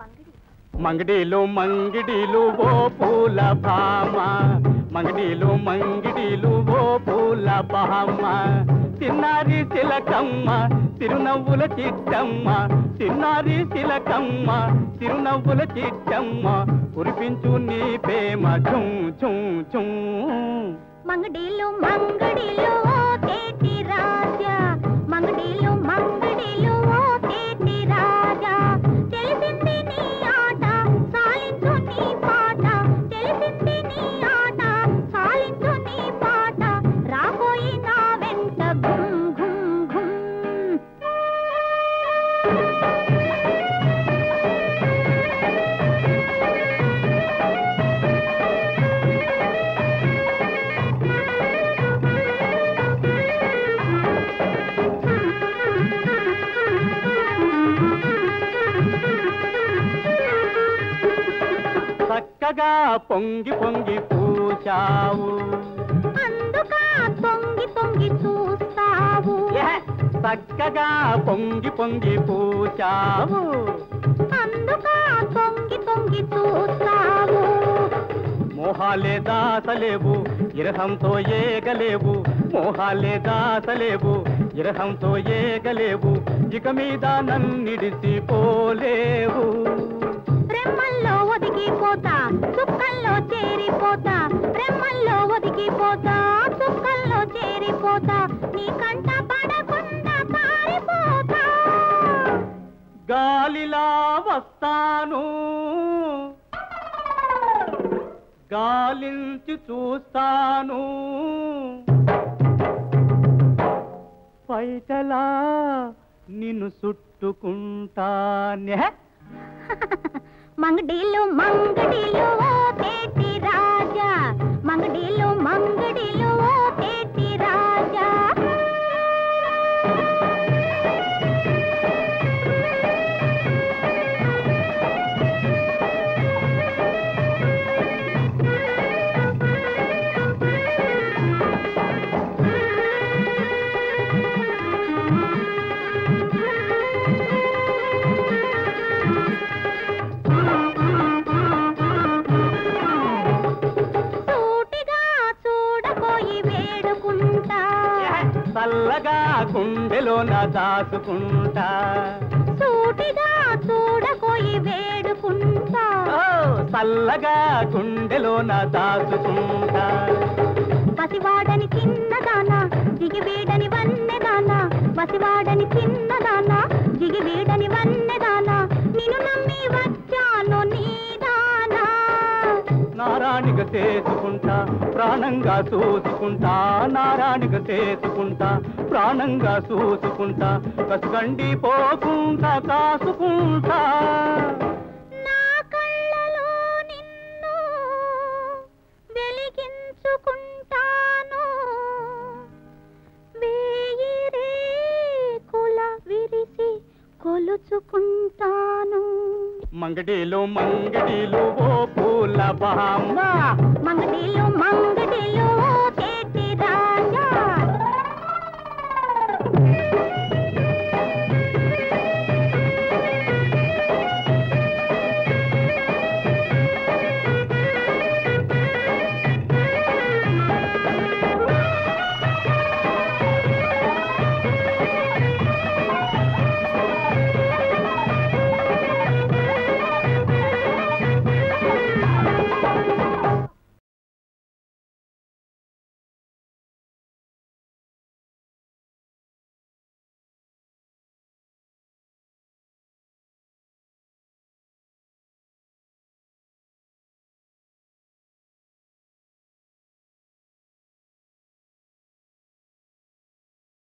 మంగడీలు మంగిడీలు ఓ పూల భామ మంగడీలు మంగిడీలు ఓ పూల భామ చిన్నారి చిలకమ్మ తిరునవ్వుల చిట్టమ్మ చిన్నారి చిలకమ్మ తిరునవ్వుల చిట్టమ్మ కురిపించు నీ ప్రేమ చుం చుం చుం మంగడీలు మంగడీలు ఓ తేటి రాజా మంగడీలు మంగడీలు ఓ తేటి రాజా తెలిసింది నీ ఆట సాలించు నీ పాట తెలిసింది నీ ఆట సాలించు నీ పాట రాబోయి నా వెంట గుమ్ గుమ్ గుమ్ చక్కగా పొంగి పొంగి పూచావు అందుక తొంగి తొంగి చూస్తావు చక్కగా పొంగి పొంగి పూచావు అందుక తొంగి తొంగి చూస్తావు మోహాలే దాసలేవు ఇరహంతో ఏగలేవు మోహాలే దాసలేవు ఇరహంతో ఏగలేవు ఇక మీద నన్నిడిసి పోలేవు రెమ్మల్లో ఒదిగిపోతా చుక్కల్లో చేరిపోతా రెమ్మల్లో ఒదిగిపోతా చుక్కల్లో చేరిపోతా నీ కంట పడకుండా పారిపోతా గాలిలా వస్తాను గాలించి చూస్తాను పైటలా నిన్ను చుట్టుకుంటానే మంగడీలు మంగడీలు ఓ తేటి రాజా మంగడీలు మంగడీలు ఓ తేటి రాజా సూటిగా చూడబోయి వేడుకుంటా చల్లగా గుండెలోన దాచుకుంటా సూటిగా చూడబోయి వేడుకుంటా ఓ, చల్లగా గుండెలోన దాచుకుంటా పసివాడని చిన్నదానా జిగివీడని వన్నెదానా పసివాడని చిన్నదానా జిగివీడని వన్నెదానా నిన్ను నమ్మి వచ్చాను నీదానా నారాణిక చేసుకుంటా ప్రాణంగా చూసుకుంటా నారాణిక చేసుకుంటా ప్రాణంగా చూసుకుంటా కసుకండి పోకుంటా కాసుకుంటా నా కళ్ళలో నిన్ను వెలిగించుకుంటాను వేయి రేకుల విరిసి కొలుచుకుంటాను మంగడీలు మంగడీలు ఓ పూల బామ్మ మంగడీలు మంగడీలు ఓ